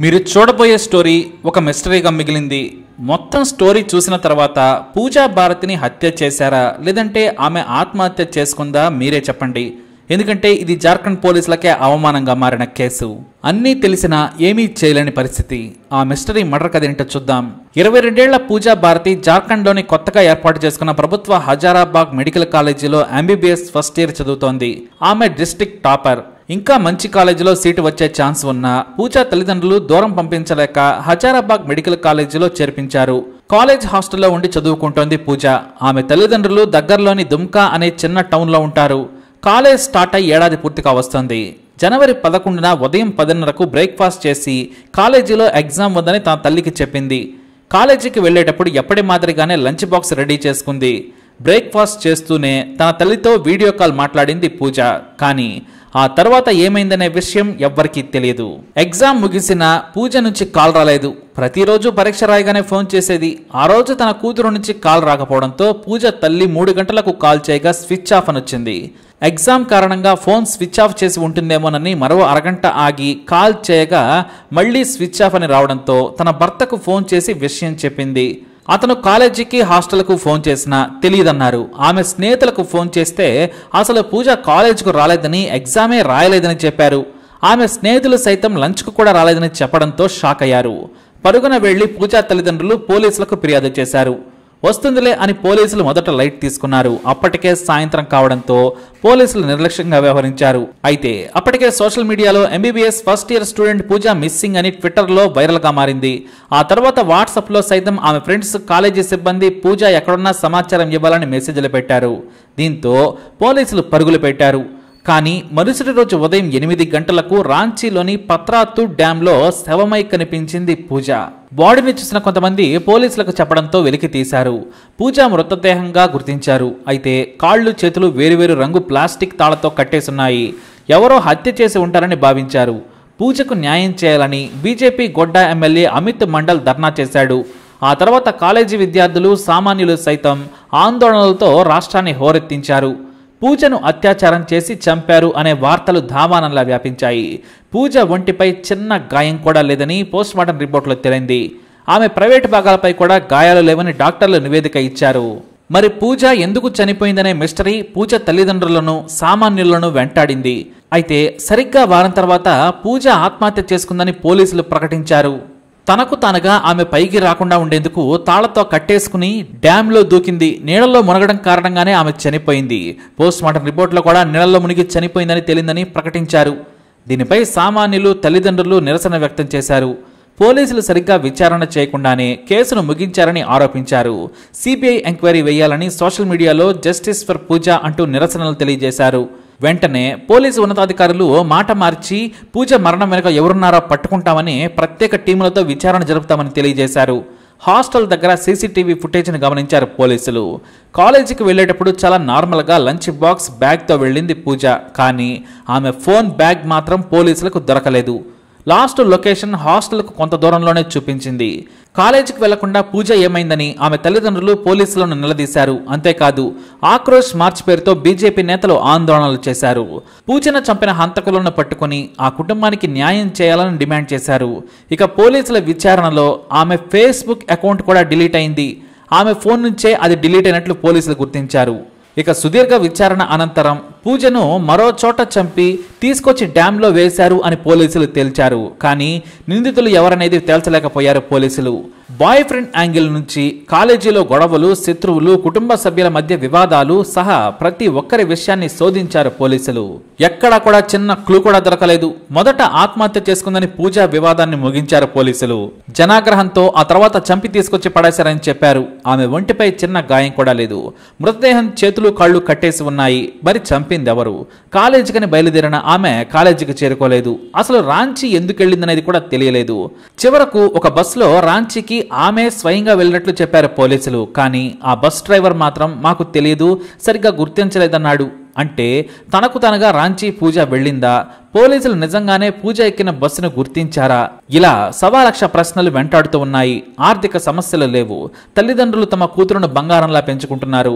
మీరు చూడబోయే స్టోరీ ఒక మిస్టరీగా మిగిలింది మొత్తం స్టోరీ చూసిన తర్వాత పూజా భారతిని హత్య చేశారా లేదంటే ఆమె ఆత్మహత్య చేసుకుందా మీరే చెప్పండి ఎందుకంటే ఇది జార్ఖండ్ పోలీసులకే అవమానంగా మారిన కేసు అన్నీ తెలిసినా ఏమీ చేయలేని పరిస్థితి ఆ మిస్టరీ మర్డర్ కథ ఏంటో చూద్దాం ఇరవై రెండేళ్ల పూజా భారతి జార్ఖండ్లోని కొత్తగా ఏర్పాటు చేసుకున్న ప్రభుత్వ హజారాబాగ్ మెడికల్ కాలేజీలో ఎంబీబీఎస్ ఫస్ట్ ఇయర్ చదువుతోంది ఆమె డిస్ట్రిక్ట్ టాపర్ ఇంకా మంచి కాలేజీలో సీటు వచ్చే ఛాన్స్ ఉన్నా పూజా తల్లిదండ్రులు దూరం పంపించలేక హజారాబాగ్ మెడికల్ కాలేజీలో చేర్పించారు కాలేజ్ హాస్టల్లో ఉండి చదువుకుంటోంది పూజ ఆమె తల్లిదండ్రులు దగ్గరలోని దుమ్కా అనే చిన్న టౌన్లో ఉంటారు కాలేజ్ స్టార్ట్ అయ్యి ఏడాది పూర్తిగా వస్తుంది జనవరి పదకొండున ఉదయం పదిన్నరకు బ్రేక్ఫాస్ట్ చేసి కాలేజీలో ఎగ్జామ్ ఉందని తన తల్లికి చెప్పింది కాలేజీకి వెళ్ళేటప్పుడు ఎప్పటి మాదిరిగానే లంచ్ బాక్స్ రెడీ చేసుకుంది బ్రేక్ఫాస్ట్ చేస్తూనే తన తల్లితో వీడియో కాల్ మాట్లాడింది పూజ కానీ ఆ తర్వాత ఏమైందనే విషయం ఎవ్వరికీ తెలియదు ఎగ్జామ్ ముగిసిన పూజ నుంచి కాల్ రాలేదు ప్రతిరోజు పరీక్ష రాయగానే ఫోన్ చేసేది ఆ రోజు తన కూతురు నుంచి కాల్ రాకపోవడంతో పూజ తల్లి మూడు గంటలకు కాల్ చేయగా స్విచ్ ఆఫ్ అని వచ్చింది ఎగ్జామ్ కారణంగా ఫోన్ స్విచ్ ఆఫ్ చేసి ఉంటుందేమోనని మరో అరగంట ఆగి కాల్ చేయగా మళ్ళీ స్విచ్ ఆఫ్ అని రావడంతో తన భర్తకు ఫోన్ చేసి విషయం చెప్పింది అతను కాలేజీకి హాస్టల్కు ఫోన్ చేసినా తెలియదన్నారు ఆమె స్నేహితులకు ఫోన్ చేస్తే అసలు పూజ కాలేజీకు రాలేదని ఎగ్జామే రాయలేదని చెప్పారు ఆమె స్నేహితులు సైతం లంచ్కు కూడా రాలేదని చెప్పడంతో షాక్ అయ్యారు పరుగున వెళ్లి పూజా తల్లిదండ్రులు పోలీసులకు ఫిర్యాదు చేశారు వస్తుందిలే అని పోలీసులు మొదట లైట్ తీసుకున్నారు అప్పటికే సాయంత్రం కావడంతో పోలీసులు నిర్లక్ష్యంగా వ్యవహరించారు అయితే అప్పటికే సోషల్ మీడియాలో MBBS first year student Pooja missing అని ట్విట్టర్లో వైరల్గా మారింది ఆ తర్వాత వాట్సాప్లో సైతం ఆమె ఫ్రెండ్స్ కాలేజీ సిబ్బంది పూజ ఎక్కడున్నా సమాచారం ఇవ్వాలని మెసేజ్లు పెట్టారు దీంతో పోలీసులు పరుగులు పెట్టారు కానీ మరుసటి రోజు ఉదయం ఎనిమిది గంటలకు రాంచీలోని పత్రాతు డ్యాంలో శవమై కనిపించింది పూజ బాడీని చూసిన కొంతమంది పోలీసులకు చెప్పడంతో వెలికి తీశారు పూజ మృతదేహంగా గుర్తించారు అయితే కాళ్ళు చేతులు వేరువేరు రంగు ప్లాస్టిక్ తాళతో కట్టేసున్నాయి ఎవరో హత్య చేసి ఉంటారని భావించారు పూజకు న్యాయం చేయాలని బీజేపీ గొడ్డా ఎమ్మెల్యే అమిత్ మండల్ ధర్నా చేశాడు ఆ తర్వాత కాలేజీ విద్యార్థులు సామాన్యులు సైతం ఆందోళనలతో రాష్ట్రాన్ని హోరెత్తించారు పూజను అత్యాచారం చేసి చంపారు అనే వార్తలు ధామానంలా వ్యాపించాయి పూజ ఒంటిపై చిన్న గాయం కూడా లేదని పోస్ట్మార్టం రిపోర్టులో తేలింది ఆమె ప్రైవేటు భాగాలపై కూడా గాయాలు లేవని డాక్టర్లు నివేదిక ఇచ్చారు మరి పూజ ఎందుకు చనిపోయిందనే మిస్టరీ పూజ తల్లిదండ్రులను సామాన్యులను వెంటాడింది అయితే సరిగ్గా వారం తర్వాత పూజ ఆత్మహత్య చేసుకుందని పోలీసులు ప్రకటించారు తనకు తానుగా ఆమె పైకి రాకుండా ఉండేందుకు తాళ్లతో కట్టేసుకుని డ్యాంలో దూకింది నీళ్ళలో మునగడం కారణంగానే ఆమె చనిపోయింది పోస్ట్ మార్టం రిపోర్టులో కూడా నీళ్ళలో మునిగి చనిపోయిందని తేలిందని ప్రకటించారు దీనిపై సామాన్యులు తల్లిదండ్రులు నిరసన వ్యక్తం చేశారు పోలీసులు సరిగ్గా విచారణ చేయకుండానే కేసును ముగించారని ఆరోపించారు సిబిఐ ఎంక్వైరీ వేయాలని సోషల్ మీడియాలో జస్టిస్ ఫర్ పూజ అంటూ నిరసనలు తెలియజేశారు వెంటనే పోలీసు ఉన్నతాధికారులు మాట మార్చి పూజ మరణం వెనుక ఎవరున్నారో పట్టుకుంటామని ప్రత్యేక టీములతో విచారణ జరుపుతామని తెలియజేశారు హాస్టల్ దగ్గర సీసీటీవీ ఫుటేజ్ని గమనించారు పోలీసులు కాలేజీకి వెళ్ళేటప్పుడు చాలా నార్మల్గా లంచ్ బాక్స్ బ్యాగ్తో వెళ్ళింది పూజ కానీ ఆమె ఫోన్ బ్యాగ్ మాత్రం పోలీసులకు దొరకలేదు లాస్ట్ లొకేషన్ హాస్టల్కు కొంత దూరంలోనే చూపించింది కాలేజీకి వెళ్లకుండా పూజ ఏమైందని ఆమె తల్లిదండ్రులు పోలీసులను నిలదీశారు అంతేకాదు ఆక్రోష్ మార్చ్ పేరుతో బీజేపీ నేతలు ఆందోళనలు చేశారు పూజను చంపిన హంతకులను పట్టుకుని ఆ కుటుంబానికి న్యాయం చేయాలని డిమాండ్ చేశారు ఇక పోలీసుల విచారణలో ఆమె ఫేస్బుక్ అకౌంట్ కూడా డిలీట్ అయింది ఆమె ఫోన్ నుంచే అది డిలీట్ అయినట్లు పోలీసులు గుర్తించారు ఇక సుదీర్ఘ విచారణ అనంతరం పూజను మరో చోట చంపి తీసుకొచ్చి డ్యాంలో వేశారు అని పోలీసులు తేల్చారు కానీ నిందితులు ఎవరనేది తేల్చలేకపోయారు పోలీసులు బాయ్ ఫ్రెండ్ యాంగిల్ నుంచి కాలేజీలో గొడవలు శత్రువులు కుటుంబ సభ్యుల మధ్య వివాదాలు సహా ప్రతి ఒక్కరి విషయాన్ని శోధించారు పోలీసులు ఎక్కడా కూడా చిన్న క్లూ కూడా దొరకలేదు మొదట ఆత్మహత్య చేసుకుందని పూజ వివాదాన్ని ముగించారు పోలీసులు జనాగ్రహంతో ఆ తర్వాత చంపి తీసుకొచ్చి పడేశారని చెప్పారు ఆమె ఒంటిపై చిన్న గాయం కూడా లేదు మృతదేహం చేతులు కాళ్ళు కట్టేసి ఉన్నాయి మరి చంపింది ఎవరు కాలేజీకని బయలుదేరిన ఆమె కాలేజీకి చేరుకోలేదు అసలు రాంచీ ఎందుకు వెళ్ళిందనేది కూడా తెలియలేదు చివరకు ఒక బస్సులో రాంచీకి ఆమె స్వయంగా వెళ్ళినట్లు చెప్పారు పోలీసులు కానీ ఆ బస్ డ్రైవర్ మాత్రం మాకు తెలియదు సరిగ్గా గుర్తించలేదన్నాడు అంటే తనకు తనగా రాంచీ పూజ వెళ్ళిందా పోలీసులు నిజంగానే పూజ ఎక్కిన బస్సును గుర్తించారా ఇలా సవా లక్ష ప్రశ్నలు వెంటాడుతూ ఉన్నాయి ఆర్థిక సమస్యలు లేవు తల్లిదండ్రులు తమ కూతురును బంగారంలా పెంచుకుంటున్నారు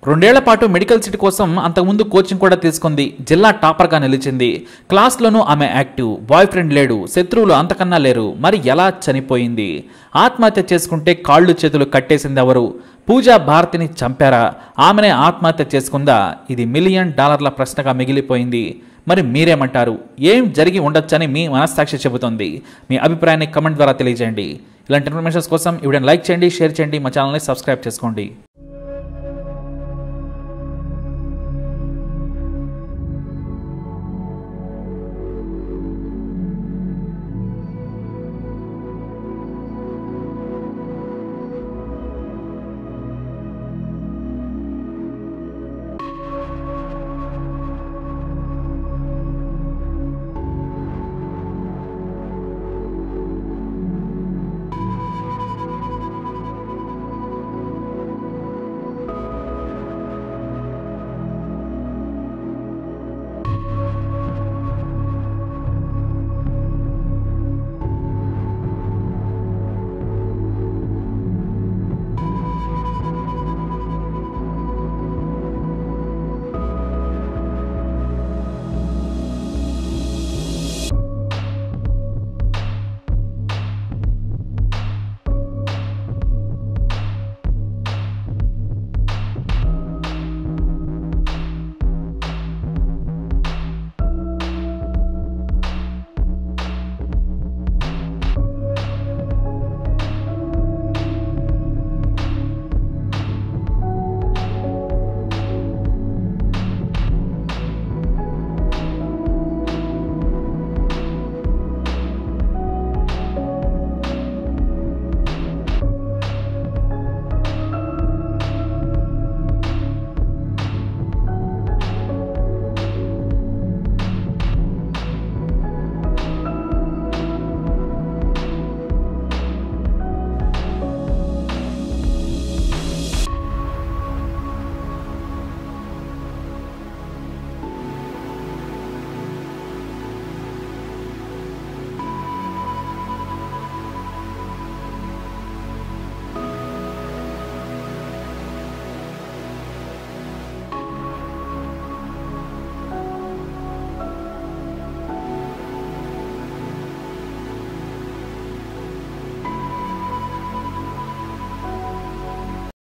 రెండేళ్ల పాటు మెడికల్ సీట్ కోసం అంతకుముందు కోచింగ్ కూడా తీసుకుంది జిల్లా టాపర్గా నిలిచింది క్లాస్లోనూ ఆమె యాక్టివ్ బాయ్ ఫ్రెండ్ లేడు శత్రువులు అంతకన్నా లేరు మరి ఎలా చనిపోయింది ఆత్మహత్య చేసుకుంటే కాళ్ళు చేతులు కట్టేసింది ఎవరు పూజా భారతిని చంపారా ఆమెనే ఆత్మహత్య చేసుకుందా ఇది మిలియన్ డాలర్ల ప్రశ్నగా మిగిలిపోయింది మరి మీరేమంటారు ఏం జరిగి ఉండొచ్చని మీ మనస్సాక్షి చెబుతోంది మీ అభిప్రాయాన్ని కమెంట్ ద్వారా తెలియజేయండి ఇలాంటి ఇన్ఫర్మేషన్స్ కోసం ఈ వీడియోని లైక్ చేయండి షేర్ చేయండి మా ఛానల్ని సబ్స్క్రైబ్ చేసుకోండి